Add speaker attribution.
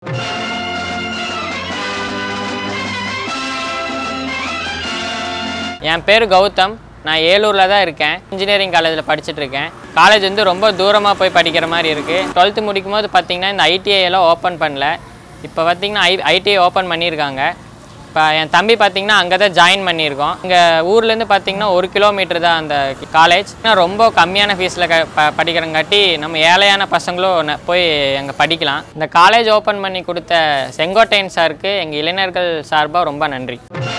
Speaker 1: என் பேர் கௌதம் நான் ஏலூரில் தான் இருக்கேன் இன்ஜினியரிங் காலேஜில் படிச்சுட்டு இருக்கேன் காலேஜ் வந்து ரொம்ப தூரமாக போய் படிக்கிற மாதிரி இருக்குது டுவெல்த்து முடிக்கும் போது பார்த்தீங்கன்னா இந்த ஐடிஐ எல்லாம் ஓப்பன் பண்ணல இப்போ பார்த்தீங்கன்னா ஐ ஐடிஐ ஓப்பன் பண்ணியிருக்காங்க இப்போ என் தம்பி பார்த்தீங்கன்னா அங்கே தான் ஜாயின் பண்ணியிருக்கோம் இங்கே ஊர்லேருந்து பார்த்தீங்கன்னா ஒரு கிலோமீட்டர் தான் அந்த காலேஜ் ஆனால் ரொம்ப கம்மியான ஃபீஸில் க ப படிக்கிறங்காட்டி நம்ம ஏழையான பசங்களும் ந- போய் அங்கே படிக்கலாம் இந்த காலேஜ் ஓப்பன் பண்ணி கொடுத்த செங்கோட்டையன் சாருக்கு எங்கள் இளைஞர்கள் சார்பாக ரொம்ப நன்றி